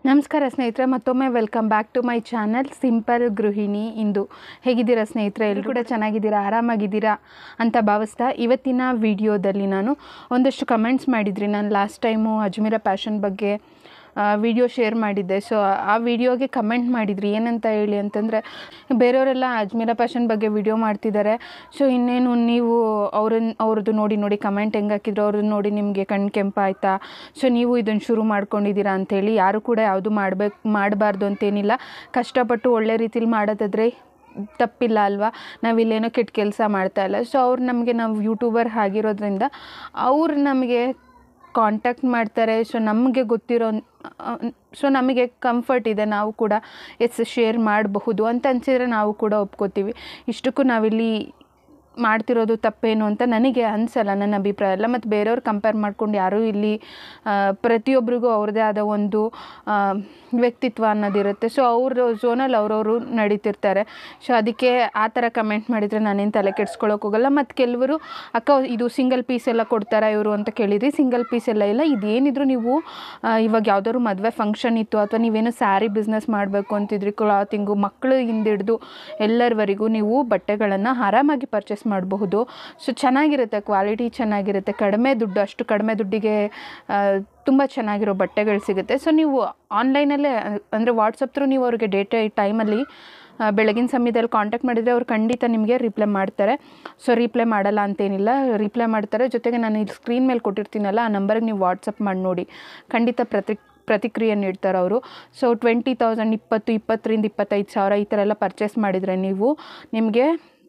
ನಮಸ್ಕಾರ ಸ್ನೇಹಿತರೆ ಮತ್ತೊಮ್ಮೆ welcome back to my channel simple ಗೃಹಿಣಿ ಇಂದು ಹೇಗಿದ್ದೀರಾ ಸ್ನೇಹಿತರೆ ಎಲ್ಲರೂ ಕೂಡ ಚೆನ್ನಾಗಿದ್ದೀರಾ ಆರಾಮಾಗಿದ್ದೀರಾ ಅಂತ ಭಾವಿಸ್ತಾ ಇವತ್ತಿನ ವಿಡಿಯೋದಲ್ಲಿ ನಾನು ಒಂದಷ್ಟು ಕಮೆಂಟ್ಸ್ ಮಾಡಿದ್ರಿ ನಾನು ಲಾಸ್ಟ್ ಟೈಮು ಅಜ್ಮೀರ ಪ್ಯಾಷನ್ ಬಗ್ಗೆ ವಿಡಿಯೋ ಶೇರ್ ಮಾಡಿದ್ದೆ ಸೊ ಆ ವಿಡಿಯೋಗೆ ಕಮೆಂಟ್ ಮಾಡಿದ್ರಿ ಏನಂತ ಹೇಳಿ ಅಂತಂದರೆ ಬೇರೆಯವರೆಲ್ಲ ಅಜ್ಮೀರ ಪ್ಯಾಷನ್ ಬಗ್ಗೆ ವಿಡಿಯೋ ಮಾಡ್ತಿದ್ದಾರೆ ಸೊ ಇನ್ನೇನು ನೀವು ಅವ್ರನ್ನ ಅವ್ರದ್ದು ನೋಡಿ ನೋಡಿ ಕಮೆಂಟ್ ಹೆಂಗೆ ಹಾಕಿದ್ರು ಅವ್ರದ್ದು ನೋಡಿ ನಿಮಗೆ ಕಣ್ಣು ಕೆಂಪಾಯ್ತಾ ಸೊ ನೀವು ಇದನ್ನು ಶುರು ಮಾಡ್ಕೊಂಡಿದ್ದೀರಾ ಅಂಥೇಳಿ ಯಾರು ಕೂಡ ಯಾವುದು ಮಾಡಬೇಕು ಮಾಡಬಾರ್ದು ಅಂತೇನಿಲ್ಲ ಕಷ್ಟಪಟ್ಟು ಒಳ್ಳೆ ರೀತಿಲಿ ಮಾಡೋದಾದರೆ ತಪ್ಪಿಲ್ಲ ಅಲ್ವಾ ನಾವಿಲ್ಲೇನೋ ಕೆಟ್ಟ ಕೆಲಸ ಮಾಡ್ತಾ ಇಲ್ಲ ಸೊ ಅವ್ರು ನಮಗೆ ನಾವು ಯೂಟ್ಯೂಬರ್ ಆಗಿರೋದ್ರಿಂದ ಅವ್ರು ನಮಗೆ ಕಾಂಟ್ಯಾಕ್ಟ್ ಮಾಡ್ತಾರೆ ಸೊ ನಮಗೆ ಗೊತ್ತಿರೋ ಸೊ ನಮಗೆ ಕಂಫರ್ಟ್ ಇದೆ ನಾವು ಕೂಡ ಎಸ್ ಶೇರ್ ಮಾಡಬಹುದು ಅಂತ ಅನಿಸಿದ್ರೆ ನಾವು ಕೂಡ ಒಪ್ಕೋತೀವಿ ಇಷ್ಟಕ್ಕೂ ನಾವಿಲ್ಲಿ ಮಾಡ್ತಿರೋದು ತಪ್ಪೇನು ಅಂತ ನನಗೆ ಅನಿಸಲ್ಲ ನನ್ನ ಅಭಿಪ್ರಾಯ ಅಲ್ಲ ಮತ್ತು ಬೇರೆಯವ್ರು ಕಂಪೇರ್ ಮಾಡ್ಕೊಂಡು ಯಾರೂ ಇಲ್ಲಿ ಆ, ಪ್ರತಿಯೊಬ್ಬರಿಗೂ ಅವ್ರದ್ದೇ ಆದ ಒಂದು ಆ, ವ್ಯಕ್ತಿತ್ವ ಅನ್ನೋದಿರುತ್ತೆ ಸೊ ಅವ್ರ ಝೋನಲ್ಲಿ ಅವ್ರವರು ನಡೀತಿರ್ತಾರೆ ಸೊ ಅದಕ್ಕೆ ಆ ಥರ ಕಮೆಂಟ್ ಮಾಡಿದರೆ ನಾನೇನು ತಲೆ ಕೆಡ್ಸ್ಕೊಳಕ್ಕೆ ಹೋಗಲ್ಲ ಮತ್ತು ಕೆಲವರು ಅಕ್ಕ ಇದು ಸಿಂಗಲ್ ಪೀಸ್ ಎಲ್ಲ ಕೊಡ್ತಾರಾ ಇವರು ಅಂತ ಕೇಳಿದ್ರಿ ಸಿಂಗಲ್ ಪೀಸ್ ಎಲ್ಲ ಇಲ್ಲ ಇದೇನಿದ್ರು ನೀವು ಆ, ಇವಾಗ ಯಾವ್ದಾದ್ರು ಮದುವೆ ಫಂಕ್ಷನ್ ಇತ್ತು ಅಥವಾ ನೀವೇನು ಸ್ಯಾರಿ ಬಿಸ್ನೆಸ್ ಮಾಡಬೇಕು ಅಂತಿದ್ರಿ ಕ್ಲಾತಿಂಗು ಮಕ್ಕಳು ಹಿಂದಿಡ್ದು ಎಲ್ಲರವರೆಗೂ ನೀವು ಬಟ್ಟೆಗಳನ್ನು ಆರಾಮಾಗಿ ಪರ್ಚೇಸ್ ಮಾಡಬಹುದು ಸೊ ಚೆನ್ನಾಗಿರುತ್ತೆ ಕ್ವಾಲಿಟಿ ಚೆನ್ನಾಗಿರುತ್ತೆ ಕಡಿಮೆ ದುಡ್ಡು ಅಷ್ಟು ಕಡಿಮೆ ದುಡ್ಡಿಗೆ ತುಂಬ ಚೆನ್ನಾಗಿರೋ ಬಟ್ಟೆಗಳು ಸಿಗುತ್ತೆ ಸೊ ನೀವು ಆನ್ಲೈನಲ್ಲೇ ಅಂದರೆ ವಾಟ್ಸಪ್ ಥ್ರೂ ನೀವು ಅವ್ರಿಗೆ ಡೇಟ್ ಟೈಮಲ್ಲಿ ಬೆಳಗಿನ ಸಮಯದಲ್ಲಿ ಕಾಂಟ್ಯಾಕ್ಟ್ ಮಾಡಿದರೆ ಅವ್ರು ಖಂಡಿತ ನಿಮಗೆ ರಿಪ್ಲೈ ಮಾಡ್ತಾರೆ ಸೊ ರಿಪ್ಲೈ ಮಾಡಲ್ಲ ಅಂತೇನಿಲ್ಲ ರಿಪ್ಲೈ ಮಾಡ್ತಾರೆ ಜೊತೆಗೆ ನಾನು ಇಲ್ಲಿ ಸ್ಕ್ರೀನ್ ಮೇಲೆ ಕೊಟ್ಟಿರ್ತೀನಲ್ಲ ಆ ನಂಬರ್ಗೆ ನೀವು ವಾಟ್ಸಪ್ ಮಾಡಿ ನೋಡಿ ಖಂಡಿತ ಪ್ರತಿ ಪ್ರತಿಕ್ರಿಯೆ ನೀಡ್ತಾರೆ ಅವರು ಸೊ ಟ್ವೆಂಟಿ ತೌಸಂಡ್ ಇಪ್ಪತ್ತು ಇಪ್ಪತ್ತರಿಂದ ಇಪ್ಪತ್ತೈದು ಸಾವಿರ ಈ ಥರ ಎಲ್ಲ ಪರ್ಚೇಸ್ ಮಾಡಿದರೆ ನೀವು ನಿಮಗೆ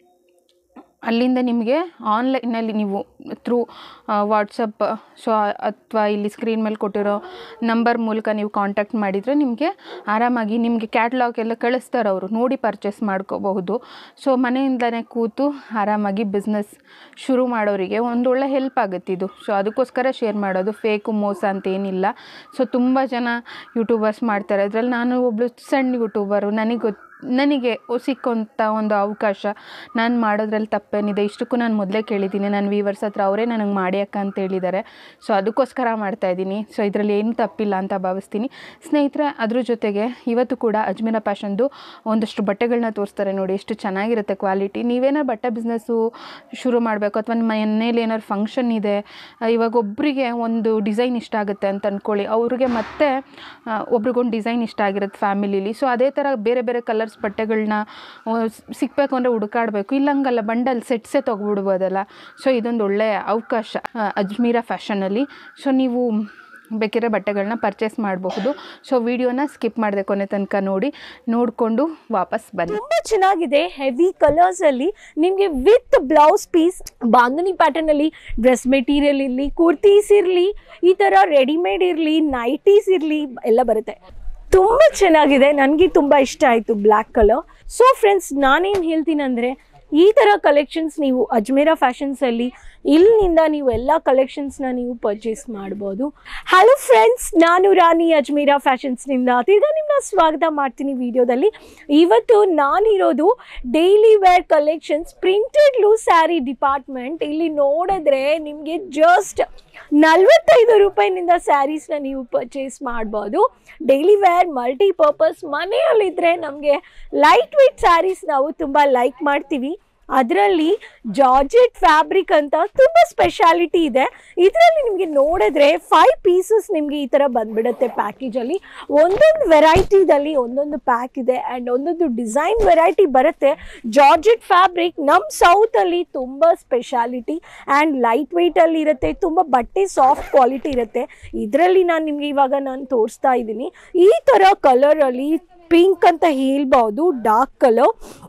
ಅಲ್ಲಿಂದ ನಿಮಗೆ ಆನ್ಲೈನಲ್ಲಿ ನೀವು ಥ್ರೂ ವಾಟ್ಸಪ್ ಸೊ ಅಥವಾ ಇಲ್ಲಿ ಸ್ಕ್ರೀನ್ ಮೇಲೆ ಕೊಟ್ಟಿರೋ ನಂಬರ್ ಮೂಲಕ ನೀವು ಕಾಂಟ್ಯಾಕ್ಟ್ ಮಾಡಿದರೆ ನಿಮಗೆ ಆರಾಮಾಗಿ ನಿಮಗೆ ಕ್ಯಾಟ್ಲಾಗ್ ಎಲ್ಲ ಕಳಿಸ್ತಾರೆ ಅವರು ನೋಡಿ ಪರ್ಚೇಸ್ ಮಾಡ್ಕೋಬಹುದು ಸೊ ಮನೆಯಿಂದಲೇ ಕೂತು ಆರಾಮಾಗಿ ಬಿಸ್ನೆಸ್ ಶುರು ಮಾಡೋರಿಗೆ ಒಂದು ಒಳ್ಳೆ ಹೆಲ್ಪ್ ಆಗುತ್ತೆ ಇದು ಸೊ ಅದಕ್ಕೋಸ್ಕರ ಶೇರ್ ಮಾಡೋದು ಫೇಕು ಮೋಸ ಅಂತ ಏನಿಲ್ಲ ಸೊ ತುಂಬ ಜನ ಯೂಟ್ಯೂಬರ್ಸ್ ಮಾಡ್ತಾರೆ ಅದರಲ್ಲಿ ನಾನು ಒಬ್ಬಳು ಸಣ್ಣ ಯೂಟ್ಯೂಬರು ನನಗೆ ಗೊತ್ತು ನನಗೆ ಸಿಕ್ಕಂಥ ಒಂದು ಅವಕಾಶ ನಾನು ಮಾಡೋದ್ರಲ್ಲಿ ತಪ್ಪೇನಿದೆ ಇಷ್ಟಕ್ಕೂ ನಾನು ಮೊದಲೇ ಕೇಳಿದ್ದೀನಿ ನನ್ನ ವೀವರ್ಸ್ ಹತ್ರ ಅವರೇ ನನಗೆ ಮಾಡಿ ಅಕ್ಕ ಅಂತ ಹೇಳಿದ್ದಾರೆ ಸೊ ಅದಕ್ಕೋಸ್ಕರ ಮಾಡ್ತಾಯಿದ್ದೀನಿ ಸೊ ಇದರಲ್ಲಿ ಏನು ತಪ್ಪಿಲ್ಲ ಅಂತ ಭಾವಿಸ್ತೀನಿ ಸ್ನೇಹಿತರೆ ಅದ್ರ ಜೊತೆಗೆ ಇವತ್ತು ಕೂಡ ಅಜ್ಮೀರ ಪ್ಯಾಷನ್ದು ಒಂದಷ್ಟು ಬಟ್ಟೆಗಳನ್ನ ತೋರಿಸ್ತಾರೆ ನೋಡಿ ಎಷ್ಟು ಚೆನ್ನಾಗಿರುತ್ತೆ ಕ್ವಾಲಿಟಿ ನೀವೇನಾರು ಬಟ್ಟೆ ಬಿಸ್ನೆಸ್ಸು ಶುರು ಮಾಡಬೇಕು ಅಥವಾ ನಿಮ್ಮ ಮನೇಲಿ ಏನಾದ್ರು ಫಂಕ್ಷನ್ ಇದೆ ಆ, ಇವಾಗ ಒಬ್ಬರಿಗೆ ಒಂದು ಡಿಸೈನ್ ಇಷ್ಟ ಆಗುತ್ತೆ ಅಂತ ಅಂದ್ಕೊಳ್ಳಿ ಅವ್ರಿಗೆ ಮತ್ತೆ ಆ, ಒಬ್ರಿಗೊಂದು ಡಿಸೈನ್ ಇಷ್ಟ ಆಗಿರುತ್ತೆ ಫ್ಯಾಮಿಲಿಲಿ ಸೊ ಅದೇ ಥರ ಬೇರೆ ಬೇರೆ ಕಲರ್ಸ್ ಬಟ್ಟೆಗಳನ್ನ ಸಿಗಬೇಕು ಅಂದರೆ ಹುಡುಕಾಡಬೇಕು ಇಲ್ಲ ಹಂಗಲ್ಲ ಬಂಡಲ್ ಸೆಟ್ಸೇ ತೊಗೊಬಿಡ್ಬೋದಲ್ಲ ಸೊ ಇದೊಂದು ಒಳ್ಳೆಯ ಅವಕಾಶ ಆ, ಅಜ್ಮೀರ ಫ್ಯಾಷನಲ್ಲಿ ಸೊ ನೀವು ಬೇಕಿರೋ ಬಟ್ಟೆಗಳನ್ನ ಪರ್ಚೇಸ್ ಮಾಡಬಹುದು ಸೊ ವಿಡಿಯೋನ ಸ್ಕಿಪ್ ಮಾಡಿದೆ ಕೊನೆ ತನಕ ನೋಡಿ ನೋಡಿಕೊಂಡು ವಾಪಸ್ ಬನ್ನಿ ತುಂಬಾ ಚೆನ್ನಾಗಿದೆ ಹೆವಿ ಕಲರ್ಸ್ ಅಲ್ಲಿ ನಿಮ್ಗೆ with blouse piece bandhani pattern ಅಲ್ಲಿ ಡ್ರೆಸ್ ಮೆಟೀರಿಯಲ್ ಇರ್ಲಿ ಕುರ್ತೀಸ್ ಇರ್ಲಿ ಈ ತರ ರೆಡಿಮೇಡ್ ಇರ್ಲಿ ನೈಟೀಸ್ ಇರ್ಲಿ ಎಲ್ಲ ಬರುತ್ತೆ ತುಂಬಾ ಚೆನ್ನಾಗಿದೆ ನನಗೆ ತುಂಬಾ ಇಷ್ಟ ಆಯ್ತು ಬ್ಲ್ಯಾಕ್ ಕಲರ್ ಸೊ ಫ್ರೆಂಡ್ಸ್ ನಾನೇನು ಹೇಳ್ತೀನಿ ಅಂದ್ರೆ ಈ ತರ ಕಲೆಕ್ಷನ್ಸ್ ನೀವು ಅಜ್ಮೇರಾ ಫ್ಯಾಷನ್ಸ್ ಅಲ್ಲಿ ಇಲ್ಲಿಂದ ನೀವು ಎಲ್ಲ ಕಲೆಕ್ಷನ್ಸ್ನ ನೀವು ಪರ್ಚೇಸ್ ಮಾಡ್ಬೋದು ಹಲೋ ಫ್ರೆಂಡ್ಸ್ ನಾನು ರಾಣಿ ಅಜ್ಮೀರಾ ಫ್ಯಾಷನ್ಸ್ನಿಂದ ತಿರ್ಗಾ ನಿಮ್ಮನ್ನ ಸ್ವಾಗತ ಮಾಡ್ತೀನಿ ವಿಡಿಯೋದಲ್ಲಿ ಇವತ್ತು ನಾನಿರೋದು ಡೈಲಿ ವೇರ್ ಕಲೆಕ್ಷನ್ಸ್ ಪ್ರಿಂಟೆಡ್ ಲೂ ಸ್ಯಾರಿ ಡಿಪಾರ್ಟ್ಮೆಂಟ್ ಇಲ್ಲಿ ನೋಡಿದ್ರೆ ನಿಮಗೆ ಜಸ್ಟ್ ನಲ್ವತ್ತೈದು ರೂಪಾಯಿನಿಂದ ಸ್ಯಾರೀಸ್ನ ನೀವು ಪರ್ಚೇಸ್ ಮಾಡ್ಬೋದು ಡೈಲಿ ವೇರ್ ಮಲ್ಟಿಪರ್ಪಸ್ ಮನೆಯಲ್ಲಿದ್ದರೆ ನಮಗೆ ಲೈಟ್ ವೆಯ್ಟ್ ಸ್ಯಾರೀಸ್ ನಾವು ತುಂಬ ಲೈಕ್ ಮಾಡ್ತೀವಿ ಅದರಲ್ಲಿ ಜಾರ್ಜೆಟ್ ಫ್ಯಾಬ್ರಿಕ್ ಅಂತ ತುಂಬ ಸ್ಪೆಷಾಲಿಟಿ ಇದೆ ಇದರಲ್ಲಿ ನಿಮಗೆ ನೋಡಿದ್ರೆ ಫೈವ್ ಪೀಸಸ್ ನಿಮಗೆ ಈ ಥರ ಬಂದ್ಬಿಡುತ್ತೆ ಪ್ಯಾಕೇಜಲ್ಲಿ ಒಂದೊಂದು ವೆರೈಟಿದಲ್ಲಿ ಒಂದೊಂದು ಪ್ಯಾಕ್ ಇದೆ ಆ್ಯಂಡ್ ಒಂದೊಂದು ಡಿಸೈನ್ ವೆರೈಟಿ ಬರುತ್ತೆ ಜಾರ್ಜೆಟ್ ಫ್ಯಾಬ್ರಿಕ್ ನಮ್ಮ ಸೌತಲ್ಲಿ ತುಂಬ ಸ್ಪೆಷಾಲಿಟಿ ಆ್ಯಂಡ್ ಲೈಟ್ ವೆಯ್ಟಲ್ಲಿ ಇರುತ್ತೆ ತುಂಬ ಬಟ್ಟೆ ಸಾಫ್ಟ್ ಕ್ವಾಲಿಟಿ ಇರುತ್ತೆ ಇದರಲ್ಲಿ ನಾನು ನಿಮಗೆ ಇವಾಗ ನಾನು ತೋರಿಸ್ತಾ ಇದ್ದೀನಿ ಈ ಥರ ಕಲರಲ್ಲಿ ಪಿಂಕ್ ಅಂತ ಹೇಳ್ಬೋದು ಡಾರ್ಕ್ ಕಲರ್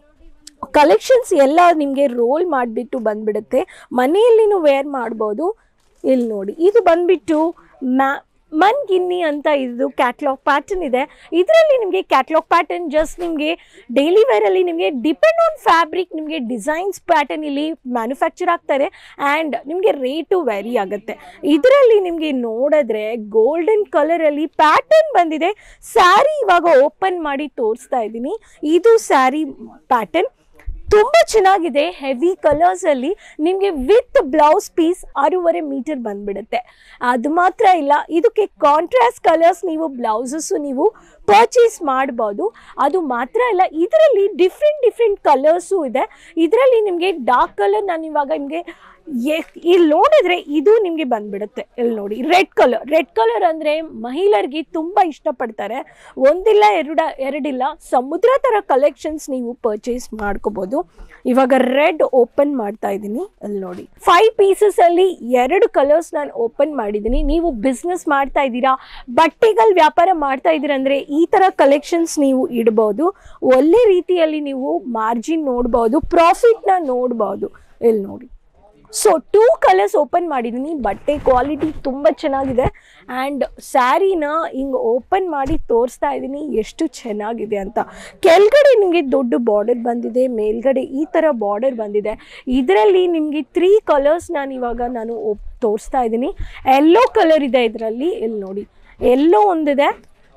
ಕಲೆಕ್ಷನ್ಸ್ ಎಲ್ಲ ನಿಮಗೆ ರೋಲ್ ಮಾಡಿಬಿಟ್ಟು ಬಂದ್ಬಿಡುತ್ತೆ ಮನೆಯಲ್ಲಿನೂ ವೇರ್ ಮಾಡ್ಬೋದು ಇಲ್ಲಿ ನೋಡಿ ಇದು ಬಂದ್ಬಿಟ್ಟು ಮ್ಯಾ ಮನ್ ಗಿನ್ನಿ ಅಂತ ಇದು ಕ್ಯಾಟ್ಲಾಗ್ ಪ್ಯಾಟರ್ನ್ ಇದೆ ಇದರಲ್ಲಿ ನಿಮಗೆ ಕ್ಯಾಟ್ಲಾಗ್ ಪ್ಯಾಟರ್ನ್ ಜಸ್ಟ್ ನಿಮಗೆ ಡೈಲಿ ವೇರಲ್ಲಿ ನಿಮಗೆ ಡಿಪೆಂಡ್ ಆನ್ ಫ್ಯಾಬ್ರಿಕ್ ನಿಮಗೆ ಡಿಸೈನ್ಸ್ ಪ್ಯಾಟರ್ನ್ ಇಲ್ಲಿ ಮ್ಯಾನುಫ್ಯಾಕ್ಚರ್ ಆಗ್ತಾರೆ ಆ್ಯಂಡ್ ನಿಮಗೆ ರೇಟು ವೆರಿ ಆಗುತ್ತೆ ಇದರಲ್ಲಿ ನಿಮಗೆ ನೋಡಿದ್ರೆ ಗೋಲ್ಡನ್ ಕಲರಲ್ಲಿ ಪ್ಯಾಟರ್ನ್ ಬಂದಿದೆ ಸ್ಯಾರಿ ಇವಾಗ ಓಪನ್ ಮಾಡಿ ತೋರಿಸ್ತಾ ಇದ್ದೀನಿ ಇದು ಸ್ಯಾರಿ ಪ್ಯಾಟರ್ನ್ ತುಂಬಾ ಚೆನ್ನಾಗಿದೆ ಹೆವಿ ಕಲರ್ಸ್ ಅಲ್ಲಿ ನಿಮಗೆ ವಿತ್ ಬ್ಲೌಸ್ ಪೀಸ್ ಆರೂವರೆ ಮೀಟರ್ ಬಂದ್ಬಿಡುತ್ತೆ ಅದು ಮಾತ್ರ ಇಲ್ಲ ಇದಕ್ಕೆ ಕಾಂಟ್ರಾಸ್ಟ್ ಕಲರ್ಸ್ ನೀವು ಬ್ಲೌಸಸ್ ನೀವು ಪರ್ಚೇಸ್ ಮಾಡ್ಬೋದು ಅದು ಮಾತ್ರ ಇಲ್ಲ ಇದರಲ್ಲಿ ಡಿಫ್ರೆಂಟ್ ಡಿಫ್ರೆಂಟ್ ಕಲರ್ಸು ಇದೆ ಇದರಲ್ಲಿ ನಿಮಗೆ ಡಾರ್ಕ್ ಕಲರ್ ನಾನು ಇವಾಗ ನಿಮಗೆ ಇಲ್ಲಿ ನೋಡಿದ್ರೆ ಇದು ನಿಮಗೆ ಬಂದ್ಬಿಡುತ್ತೆ ಇಲ್ಲಿ ನೋಡಿ ರೆಡ್ ಕಲರ್ ರೆಡ್ ಕಲರ್ ಅಂದರೆ ಮಹಿಳೆಯರಿಗೆ ತುಂಬ ಇಷ್ಟಪಡ್ತಾರೆ ಒಂದಿಲ್ಲ ಎರಡ ಎರಡಿಲ್ಲ ಸಮುದ್ರ ಥರ ಕಲೆಕ್ಷನ್ಸ್ ನೀವು ಪರ್ಚೇಸ್ ಮಾಡ್ಕೋಬೋದು ಇವಾಗ ರೆಡ್ ಓಪನ್ ಮಾಡ್ತಾ ಇದ್ದೀನಿ ಅಲ್ಲಿ ನೋಡಿ ಫೈವ್ ಪೀಸಸ್ ಅಲ್ಲಿ ಎರಡು ಕಲರ್ಸ್ ನಾನು ಓಪನ್ ಮಾಡಿದ್ದೀನಿ ನೀವು ಬಿಸ್ನೆಸ್ ಮಾಡ್ತಾ ಇದ್ದೀರಾ ಬಟ್ಟೆಗಳ ವ್ಯಾಪಾರ ಮಾಡ್ತಾ ಇದ್ದೀರಾ ಅಂದರೆ ಈ ಥರ ಕಲೆಕ್ಷನ್ಸ್ ನೀವು ಇಡ್ಬೋದು ಒಳ್ಳೆ ರೀತಿಯಲ್ಲಿ ನೀವು ಮಾರ್ಜಿನ್ ನೋಡ್ಬೋದು ಪ್ರಾಫಿಟ್ನ ನೋಡ್ಬೋದು ಇಲ್ಲಿ ನೋಡಿ ಸೊ ಟೂ ಕಲರ್ಸ್ ಓಪನ್ ಮಾಡಿದ್ದೀನಿ ಬಟ್ಟೆ ಕ್ವಾಲಿಟಿ ತುಂಬ ಚೆನ್ನಾಗಿದೆ ಆ್ಯಂಡ್ ಸ್ಯಾರಿನ ಹಿಂಗೆ ಓಪನ್ ಮಾಡಿ ತೋರಿಸ್ತಾ ಇದ್ದೀನಿ ಎಷ್ಟು ಚೆನ್ನಾಗಿದೆ ಅಂತ ಕೆಳಗಡೆ ನಿಮಗೆ ದೊಡ್ಡ ಬಾರ್ಡರ್ ಬಂದಿದೆ ಮೇಲ್ಗಡೆ ಈ ಥರ ಬಾರ್ಡರ್ ಬಂದಿದೆ ಇದರಲ್ಲಿ ನಿಮಗೆ ತ್ರೀ ಕಲರ್ಸ್ ನಾನು ಇವಾಗ ನಾನು ಒಪ್ ತೋರಿಸ್ತಾ ಇದ್ದೀನಿ ಎಲ್ಲೋ ಕಲರ್ ಇದೆ ಇದರಲ್ಲಿ ಇಲ್ಲಿ ನೋಡಿ ಎಲ್ಲೋ ಒಂದಿದೆ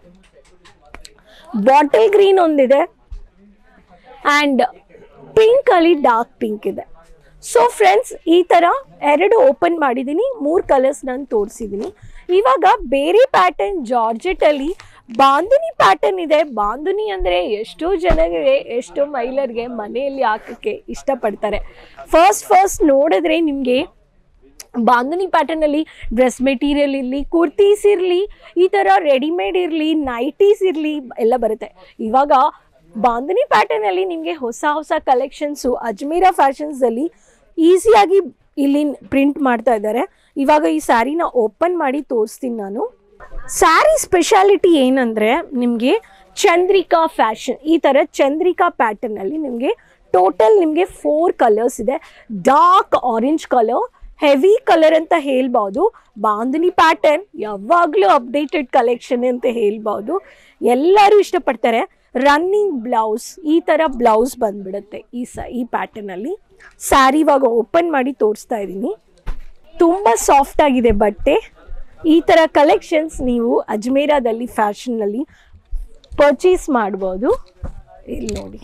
ಬಾಟಲ್ ಗ್ರೀನ್ ಒಂದಿದೆ ಆ್ಯಂಡ್ ಪಿಂಕಲ್ಲಿ ಡಾರ್ಕ್ ಪಿಂಕ್ ಇದೆ ಸೊ ಫ್ರೆಂಡ್ಸ್ ಈ ಥರ ಎರಡು ಓಪನ್ ಮಾಡಿದ್ದೀನಿ ಮೂರು ಕಲರ್ಸ್ ನಾನು ತೋರಿಸಿದ್ದೀನಿ ಇವಾಗ ಬೇರೆ ಪ್ಯಾಟರ್ನ್ ಜಾರ್ಜೆಟಲ್ಲಿ ಬಾಂಧುನಿ ಪ್ಯಾಟರ್ನ್ ಇದೆ ಬಾಂಧುನಿ ಅಂದರೆ ಎಷ್ಟೋ ಜನರಿಗೆ ಎಷ್ಟೋ ಮಹಿಳೆಯರಿಗೆ ಮನೆಯಲ್ಲಿ ಹಾಕೋಕ್ಕೆ ಇಷ್ಟಪಡ್ತಾರೆ ಫಸ್ಟ್ ಫಸ್ಟ್ ನೋಡಿದ್ರೆ ನಿಮಗೆ ಬಾಂಧನಿ ಪ್ಯಾಟರ್ನಲ್ಲಿ ಡ್ರೆಸ್ ಮೆಟೀರಿಯಲ್ ಇರಲಿ ಕುರ್ತೀಸ್ ಇರಲಿ ಈ ಥರ ರೆಡಿಮೇಡ್ ಇರಲಿ ನೈಟೀಸ್ ಇರಲಿ ಎಲ್ಲ ಬರುತ್ತೆ ಇವಾಗ ಬಾಂಧನಿ ಪ್ಯಾಟರ್ನಲ್ಲಿ ನಿಮಗೆ ಹೊಸ ಹೊಸ ಕಲೆಕ್ಷನ್ಸು ಅಜ್ಮೀರಾ ಫ್ಯಾಷನ್ಸಲ್ಲಿ ಈಸಿಯಾಗಿ ಇಲ್ಲಿ ಪ್ರಿಂಟ್ ಮಾಡ್ತಾ ಇದ್ದಾರೆ ಇವಾಗ ಈ ಸ್ಯಾರಿನ ಓಪನ್ ಮಾಡಿ ತೋರಿಸ್ತೀನಿ ನಾನು ಸ್ಯಾರಿ ಸ್ಪೆಷಾಲಿಟಿ ಏನಂದರೆ ನಿಮಗೆ ಚಂದ್ರಿಕಾ ಫ್ಯಾಷನ್ ಈ ಥರ ಚಂದ್ರಿಕಾ ಪ್ಯಾಟರ್ನಲ್ಲಿ ನಿಮಗೆ ಟೋಟಲ್ ನಿಮಗೆ ಫೋರ್ ಕಲರ್ಸ್ ಇದೆ dark orange colour heavy colour ಅಂತ ಹೇಳ್ಬೋದು ಬಾಂಧನಿ ಪ್ಯಾಟರ್ನ್ ಯಾವಾಗಲೂ ಅಪ್ಡೇಟೆಡ್ ಕಲೆಕ್ಷನ್ ಅಂತ ಹೇಳ್ಬೋದು ಎಲ್ಲರೂ ಇಷ್ಟಪಡ್ತಾರೆ ರನ್ನಿಂಗ್ ಬ್ಲೌಸ್ ಈ ಥರ ಬ್ಲೌಸ್ ಬಂದ್ಬಿಡುತ್ತೆ ಈ ಸ ಈ ಪ್ಯಾಟರ್ನಲ್ಲಿ ಸ್ಯಾರಿ ಇವಾಗ ಓಪನ್ ಮಾಡಿ ತೋರಿಸ್ತಾ ಇದ್ದೀನಿ ತುಂಬ ಸಾಫ್ಟ್ ಆಗಿದೆ ಬಟ್ಟೆ ಈ ಥರ ಕಲೆಕ್ಷನ್ಸ್ ನೀವು ಅಜ್ಮೇರಾದಲ್ಲಿ ಫ್ಯಾಷನ್ನಲ್ಲಿ ಪರ್ಚೇಸ್ ಮಾಡ್ಬೋದು ಇಲ್ಲಿ ನೋಡಿ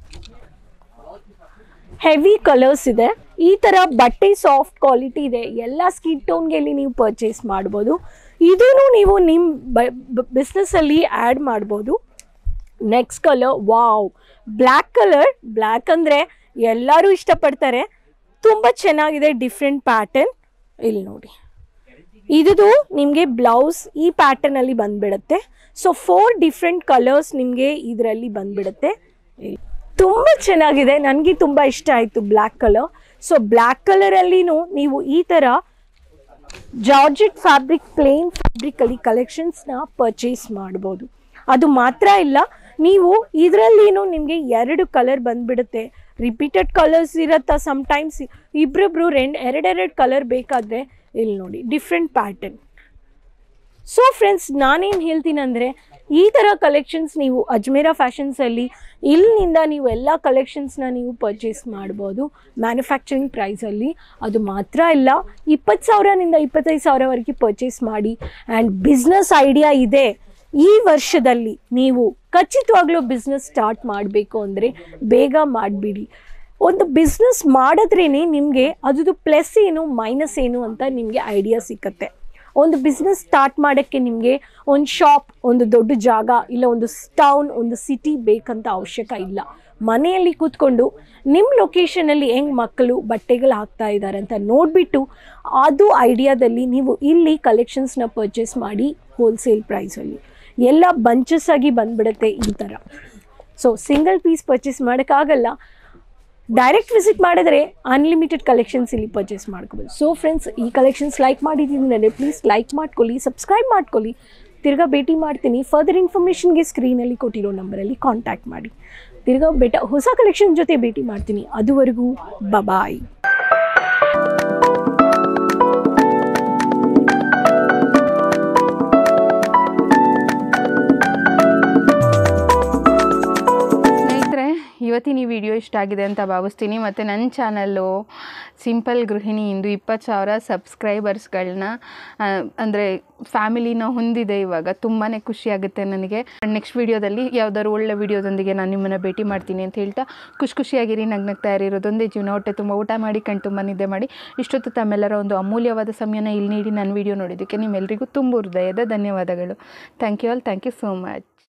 ಹೆವಿ ಕಲರ್ಸ್ ಇದೆ ಈ ಥರ ಬಟ್ಟೆ ಸಾಫ್ಟ್ ಕ್ವಾಲಿಟಿ ಇದೆ ಎಲ್ಲ ಸ್ಕಿನ್ ಟೋನ್ಗೆ ಇಲ್ಲಿ ನೀವು ಪರ್ಚೇಸ್ ಮಾಡ್ಬೋದು ಇದನ್ನು ನೀವು ನಿಮ್ಮ ಬಿಸ್ನೆಸ್ಸಲ್ಲಿ ಆ್ಯಡ್ ಮಾಡ್ಬೋದು next colour wow black colour black ಅಂದರೆ ಎಲ್ಲರೂ ಇಷ್ಟಪಡ್ತಾರೆ ತುಂಬ ಚೆನ್ನಾಗಿದೆ ಡಿಫ್ರೆಂಟ್ ಪ್ಯಾಟರ್ನ್ ಇಲ್ಲಿ ನೋಡಿ ಇದು ನಿಮಗೆ ಬ್ಲೌಸ್ ಈ ಪ್ಯಾಟರ್ನಲ್ಲಿ ಬಂದ್ಬಿಡುತ್ತೆ ಸೊ ಫೋರ್ ಡಿಫ್ರೆಂಟ್ ಕಲರ್ಸ್ ನಿಮಗೆ ಇದರಲ್ಲಿ ಬಂದ್ಬಿಡುತ್ತೆ ತುಂಬ ಚೆನ್ನಾಗಿದೆ ನನಗೆ ತುಂಬ ಇಷ್ಟ ಆಯಿತು ಬ್ಲ್ಯಾಕ್ ಕಲರ್ ಸೊ ಬ್ಲ್ಯಾಕ್ ಕಲರಲ್ಲಿನೂ ನೀವು ಈ ಥರ ಜಾರ್ಜೆಟ್ ಫ್ಯಾಬ್ರಿಕ್ ಪ್ಲೇನ್ ಫ್ಯಾಬ್ರಿಕಲ್ಲಿ ಕಲೆಕ್ಷನ್ಸ್ನ ಪರ್ಚೇಸ್ ಮಾಡ್ಬೋದು ಅದು ಮಾತ್ರ ಇಲ್ಲ ನೀವು ಇದರಲ್ಲಿನೂ ನಿಮಗೆ ಎರಡು ಕಲರ್ ಬಂದ್ಬಿಡುತ್ತೆ ರಿಪೀಟೆಡ್ ಕಲರ್ಸ್ ಇರತ್ತಾ ಸಮ್ಟೈಮ್ಸ್ ಇಬ್ಬರಿಬ್ರು ರೆಂಡ್ ಎರಡೆರಡು ಕಲರ್ ಬೇಕಾದರೆ ಇಲ್ಲಿ ನೋಡಿ ಡಿಫ್ರೆಂಟ್ ಪ್ಯಾಟರ್ನ್ ಸೊ ಫ್ರೆಂಡ್ಸ್ ನಾನೇನು ಹೇಳ್ತೀನಿ ಅಂದರೆ ಈ ಥರ ಕಲೆಕ್ಷನ್ಸ್ ನೀವು ಅಜ್ಮೇರಾ ಫ್ಯಾಷನ್ಸಲ್ಲಿ ಇಲ್ಲಿನಿಂದ ನೀವು ಎಲ್ಲ ಕಲೆಕ್ಷನ್ಸ್ನ ನೀವು ಪರ್ಚೇಸ್ ಮಾಡ್ಬೋದು ಮ್ಯಾನುಫ್ಯಾಕ್ಚರಿಂಗ್ ಪ್ರೈಸಲ್ಲಿ ಅದು ಮಾತ್ರ ಇಲ್ಲ ಇಪ್ಪತ್ತು ಸಾವಿರನಿಂದ ಇಪ್ಪತ್ತೈದು ಸಾವಿರವರೆಗೆ ಪರ್ಚೇಸ್ ಮಾಡಿ ಆ್ಯಂಡ್ ಬಿಸ್ನೆಸ್ ಐಡಿಯಾ ಇದೆ ಈ ವರ್ಷದಲ್ಲಿ ನೀವು ಖಚಿತವಾಗ್ಲೂ ಬಿಸ್ನೆಸ್ ಸ್ಟಾರ್ಟ್ ಮಾಡಬೇಕು ಅಂದರೆ ಬೇಗ ಮಾಡಿಬಿಡಿ ಒಂದು ಬಿಸ್ನೆಸ್ ಮಾಡಿದ್ರೇ ನಿಮಗೆ ಅದ್ರದ್ದು ಪ್ಲಸ್ ಏನು ಮೈನಸ್ ಏನು ಅಂತ ನಿಮಗೆ ಐಡಿಯಾ ಸಿಕ್ಕತ್ತೆ ಒಂದು ಬಿಸ್ನೆಸ್ ಸ್ಟಾರ್ಟ್ ಮಾಡೋಕ್ಕೆ ನಿಮಗೆ ಒಂದು ಶಾಪ್ ಒಂದು ದೊಡ್ಡ ಜಾಗ ಇಲ್ಲ ಒಂದು ಟೌನ್ ಒಂದು ಸಿಟಿ ಬೇಕಂತ ಅವಶ್ಯಕ ಇಲ್ಲ ಮನೆಯಲ್ಲಿ ಕೂತ್ಕೊಂಡು ನಿಮ್ಮ ಲೊಕೇಶನಲ್ಲಿ ಹೆಂಗೆ ಮಕ್ಕಳು ಬಟ್ಟೆಗಳು ಹಾಕ್ತಾ ಇದ್ದಾರೆ ಅಂತ ನೋಡಿಬಿಟ್ಟು ಅದು ಐಡಿಯಾದಲ್ಲಿ ನೀವು ಇಲ್ಲಿ ಕಲೆಕ್ಷನ್ಸ್ನ ಪರ್ಚೇಸ್ ಮಾಡಿ ಹೋಲ್ಸೇಲ್ ಪ್ರೈಸಲ್ಲಿ ಎಲ್ಲ ಬಂಚಸ್ ಆಗಿ ಬಂದ್ಬಿಡುತ್ತೆ ಈ ಥರ ಸೊ ಸಿಂಗಲ್ ಪೀಸ್ ಪರ್ಚೇಸ್ ಮಾಡೋಕ್ಕಾಗಲ್ಲ ಡೈರೆಕ್ಟ್ ವಿಸಿಟ್ ಮಾಡಿದ್ರೆ ಅನ್ಲಿಮಿಟೆಡ್ ಕಲೆಕ್ಷನ್ಸ್ ಇಲ್ಲಿ ಪರ್ಚೇಸ್ ಮಾಡ್ಕೋಬೋದು ಸೊ ಫ್ರೆಂಡ್ಸ್ ಈ ಕಲೆಕ್ಷನ್ಸ್ ಲೈಕ್ ಮಾಡಿದ್ದೀನಿ ಪ್ಲೀಸ್ ಲೈಕ್ ಮಾಡ್ಕೊಳ್ಳಿ ಸಬ್ಸ್ಕ್ರೈಬ್ ಮಾಡ್ಕೊಳ್ಳಿ ತಿರ್ಗಾ ಭೇಟಿ ಮಾಡ್ತೀನಿ ಫರ್ದರ್ ಇನ್ಫಾರ್ಮೇಷನ್ಗೆ ಸ್ಕ್ರೀನಲ್ಲಿ ಕೊಟ್ಟಿರೋ ನಂಬರಲ್ಲಿ ಕಾಂಟ್ಯಾಕ್ಟ್ ಮಾಡಿ ತಿರ್ಗಾ ಬೆಟ ಹೊಸ ಕಲೆಕ್ಷನ್ ಜೊತೆ ಭೇಟಿ ಮಾಡ್ತೀನಿ ಅದುವರೆಗೂ ಬಬಾಯ್ ಸ್ನೇಹಿತರೆ ಇವತ್ತು ಇವತ್ತಿನ ಈ ವಿಡಿಯೋ ಇಷ್ಟ ಆಗಿದೆ ಅಂತ ಭಾವಿಸ್ತೀನಿ ಮತ್ತು ನನ್ನ ಚಾನಲ್ಲು ಸಿಂಪಲ್ ಗೃಹಿಣಿ ಇಂದು ಇಪ್ಪತ್ತು ಸಾವಿರ ಸಬ್ಸ್ಕ್ರೈಬರ್ಸ್ಗಳನ್ನ ಅಂದರೆ ಫ್ಯಾಮಿಲಿನ ಹೊಂದಿದೆ ಇವಾಗ ತುಂಬಾ ಖುಷಿಯಾಗುತ್ತೆ ನನಗೆ ನೆಕ್ಸ್ಟ್ ವಿಡಿಯೋದಲ್ಲಿ ಯಾವ್ದಾದ್ರು ಒಳ್ಳೆ ವಿಡಿಯೋದೊಂದಿಗೆ ನಾನು ನಿಮ್ಮನ್ನು ಭೇಟಿ ಮಾಡ್ತೀನಿ ಅಂತ ಹೇಳ್ತಾ ಖುಷಿ ಖುಷಿಯಾಗಿರಿ ನಗ್ನಗ್ತಾ ಇರೋದೊಂದೇ ಜೀವನ ಹೊಟ್ಟೆ ತುಂಬ ಊಟ ಮಾಡಿ ಕಣ್ ತುಂಬ ನಿದ್ದೆ ಮಾಡಿ ಇಷ್ಟೊತ್ತು ತಮ್ಮೆಲ್ಲರ ಒಂದು ಅಮೂಲ್ಯವಾದ ಸಮಯನ ಇಲ್ಲಿ ನೀಡಿ ನನ್ನ ವಿಡಿಯೋ ನೋಡಿದ್ದಕ್ಕೆ ನಿಮ್ಮೆಲ್ಲರಿಗೂ ತುಂಬ ಹೃದಯದ ಧನ್ಯವಾದಗಳು thank you all thank you so much